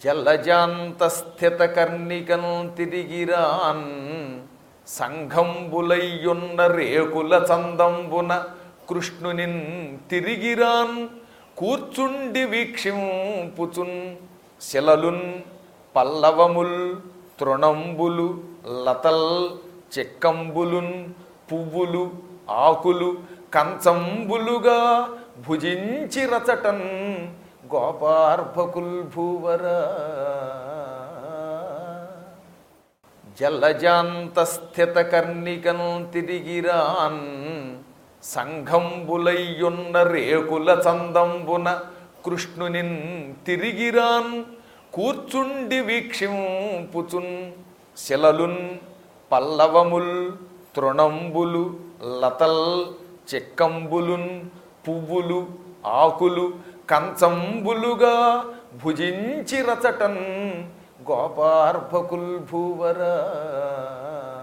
జలజాంతస్థితకర్ణికం తిరిగిరాన్ సంఘంబులయ్యున్న రేకుల చందంబున కృష్ణునిన్ తిరిగిరాన్ కూర్చుండి వీక్షింపుచున్ శిలలున్ పల్లవముల్ తృణంబులు లతల్ చెక్కంబులున్ పువ్వులు ఆకులు కంచంబులుగా భుజించి రచటన్ గోపార్భకుల్ భూవరా జలజాంతస్థితకర్ణికం తిరిగిరాన్ సంఘంబులయ్యున్న రేకుల చందంబున కృష్ణునిన్ తిరిగిరాన్ కూర్చుండి వీక్షింపుచున్ శిలలున్ పల్లవముల్ తృణంబులు లతల్ చెక్కంబులున్ పువ్వులు ఆకులు కంచంబులుగా భుజించి రచటన్ గోపార్భకుల్ భూవరా